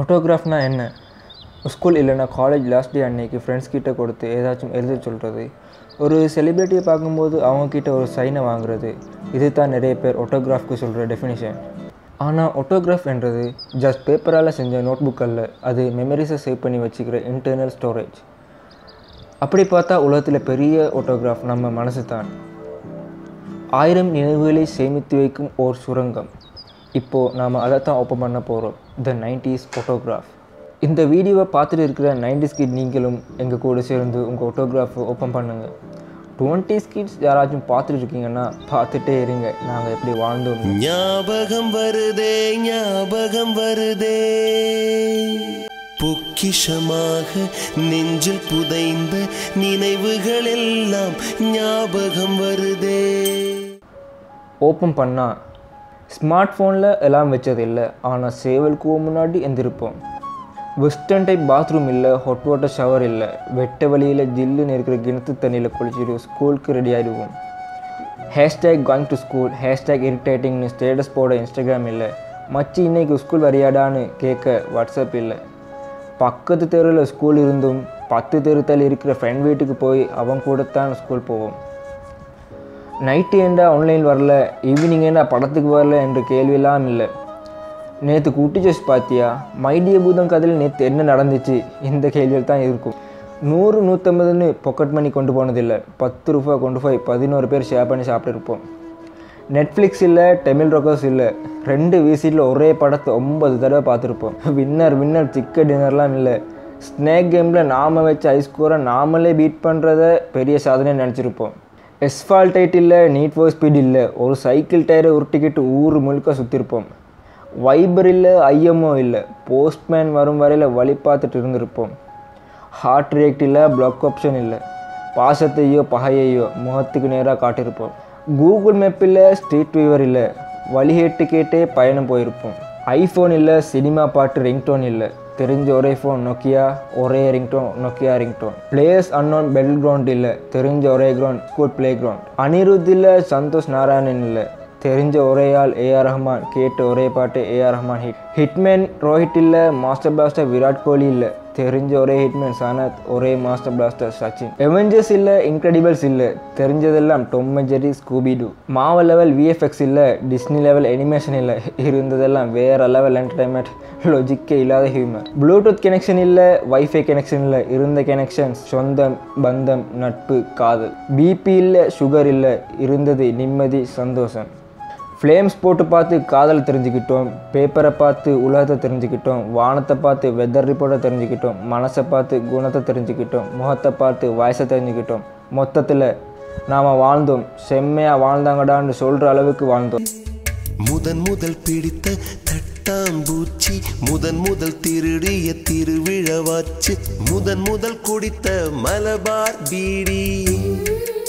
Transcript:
ஃபோட்டோகிராஃப்னா என்ன ஸ்கூல் இல்லைன்னா college last day அன்னைக்கு ஃப்ரெண்ட்ஸ் கிட்ட கொடுத்து ஏதாச்சும் எழுத சொல்கிறது ஒரு செலிப்ரிட்டியை பார்க்கும்போது அவங்கக்கிட்ட ஒரு சைனை வாங்குறது இது தான் நிறைய பேர் ஒட்டோகிராஃப்க்கு சொல்கிற டெஃபினிஷன் ஆனால் ஒட்டோகிராஃப் என்றது ஜஸ்ட் பேப்பரால் செஞ்ச நோட்புக் அல்ல அது மெமரிஸை சேவ் பண்ணி வச்சுக்கிற இன்டர்னல் ஸ்டோரேஜ் அப்படி பார்த்தா உலகத்தில் பெரிய ஒட்டோகிராஃப் நம்ம மனசு தான் ஆயிரம் நினைவுகளை சேமித்து வைக்கும் ஓர் சுரங்கம் இப்போது நாம் அதை தான் ஓப்பன் பண்ண போகிறோம் த நைன்டிஸ் ஃபோட்டோகிராஃப் இந்த வீடியோவை பார்த்துட்டு இருக்கிற நைன்டிஸ் கிட் நீங்களும் எங்கள் கூட சேர்ந்து உங்கள் ஃபோட்டோகிராஃபை ஓப்பன் பண்ணுங்கள் டுவெண்ட்டி கிட்ஸ் யாராச்சும் பார்த்துட்டு இருக்கீங்கன்னா பார்த்துட்டே இருங்க நாங்கள் எப்படி வாழ்ந்தோம் ஞாபகம் வருதே ஞாபகம் வருதே பொக்கிஷமாக நெஞ்சில் புதைந்த நினைவுகள் எல்லாம் ஞாபகம் வருதே ஓப்பன் பண்ணால் ஸ்மார்ட் ஃபோனில் எல்லாம் வச்சது இல்லை ஆனால் சேவலுக்கு முன்னாடி எந்திருப்போம் வெஸ்டர்ன் டைப் பாத்ரூம் இல்லை ஹாட் வாட்டர் ஷவர் இல்லை வெட்ட வழியில் ஜில்லுன்னு இருக்கிற கிணத்து தண்ணியில் குளிச்சுட்டு ஸ்கூலுக்கு ரெடி ஆகிடுவோம் hashtag going to school hashtag இரிட்டேட்டிங்னு ஸ்டேட்டஸ் போட இன்ஸ்டாகிராம் இல்லை மச்சி இன்னைக்கு ஸ்கூல் வரையாடான்னு கேட்க வாட்ஸ்அப் இல்லை பக்கத்து தெருவில் ஸ்கூல் இருந்தும் பத்து தெரு தள்ளி இருக்கிற ஃப்ரெண்ட் வீட்டுக்கு போய் அவன் கூட தான் ஸ்கூல் போவோம் நைட்டு ஏண்டா ஆன்லைன் வரல ஈவினிங் ஏண்டா படத்துக்கு வரல என்ற கேள்வியெல்லாம் இல்லை நேற்று குட்டி ஜோஸ் பார்த்தியா மைடிய பூதம் கதையில் நேற்று என்ன நடந்துச்சு இந்த கேள்வியில் தான் இருக்கும் நூறு நூற்றம்பதுன்னு பொக்கெட் மணி கொண்டு போனதில்லை பத்து ரூபா கொண்டு போய் பதினோரு பேர் ஷேர் பண்ணி சாப்பிட்டுருப்போம் நெட்ஃப்ளிக்ஸ் இல்லை டெமில் ரொக்கர்ஸ் இல்லை ரெண்டு விசிட்டில் ஒரே படத்தை ஒன்பது தடவை பார்த்துருப்போம் வின்னர் வின்னர் சிக்க டின்னர்லாம் இல்லை ஸ்னேக் கேமில் நாம் வச்ச ஐஸ்கோரை நாமளே பீட் பண்ணுறத பெரிய சாதனை நினச்சிருப்போம் எஸ்ஃபால்டைட் இல்லை நீட் ஃபோர் ஸ்பீட் இல்லை ஒரு சைக்கிள் டயரை உருட்டிக்கிட்டு ஊர் முழுக்க சுற்றிருப்போம் வைபர் இல்லை ஐஎம்ஓ இல்லை போஸ்ட்மேன் வரும் வரையில் வழி பார்த்துட்டு இருந்திருப்போம் ஹார்ட் ரியாக்ட் இல்லை பிளாக் ஆப்ஷன் இல்லை பாசத்தையோ பகையையோ முகத்துக்கு நேராக காட்டியிருப்போம் கூகுள் மேப் இல்லை ஸ்ட்ரீட் வீவர் இல்லை வழிகேட்டு கேட்டே பயணம் போயிருப்போம் ஐஃபோன் இல்லை சினிமா பாட்டு ரிங்டோன் இல்லை தெரிஞ்ச ஒரே ஃபோன் நோக்கியா ஒரே ringtone Nokia ringtone players unknown bell ground இல்லை தெரிஞ்ச ஒரே ground school play ground Anirudh இல்லை சந்தோஷ் நாராயணன் இல்லை தெரிஞ்ச ஒரே ஆள் ஏஆர் ரஹ்மான் கேட்ட ஒரே பாட்டு AR Rahman hit hitman Rohit இல்லை மாஸ்டர் பிளாஸ்டர் விராட் கோலி இல்லை தெரிஞ்ச ஒரே ஹிட்மேன் சனத் ஒரே மாஸ்டர் பிளாஸ்டர் சச்சின் எவெஞ்சர்ஸ் இல்லை இன்க்ரெடிபிள்ஸ் இல்லை தெரிஞ்சதெல்லாம் டொம் ஜெரி ஸ்கூபிடு மாவ லெவல் விஎஃப்எக்ஸ் இல்லை டிஸ்னி லெவல் அனிமேஷன் இல்லை இருந்ததெல்லாம் வேற லெவல் என்டர்டைன்மெண்ட் லொஜிக்கே இல்லாத ஹியூமர் ப்ளூடூத் கனெக்ஷன் இல்லை வைஃபை கனெக்ஷன் இல்லை இருந்த கனெக்ஷன்ஸ் சொந்தம் பந்தம் நட்பு காதல் பிபி இல்லை சுகர் இல்லை இருந்தது நிம்மதி சந்தோஷம் ஃப்ளேம்ஸ் போட்டு பார்த்து காதல் தெரிஞ்சுக்கிட்டோம் பேப்பரை பார்த்து உலகத்தை தெரிஞ்சுக்கிட்டோம் வானத்தை பார்த்து வெதர் ரிப்போர்ட்டை தெரிஞ்சுக்கிட்டோம் மனசை பார்த்து குணத்தை தெரிஞ்சுக்கிட்டோம் முகத்தை பார்த்து வயசை தெரிஞ்சுக்கிட்டோம் மொத்தத்தில் நாம் வாழ்ந்தோம் செம்மையாக வாழ்ந்தாங்கடான்னு சொல்கிற அளவுக்கு வாழ்ந்தோம் முதன் முதல் பிடித்த தட்டாம்பூச்சி முதன் முதல் திருடிய திருவிழவாச்சு முதன் முதல் குடித்த மலபார் பீடி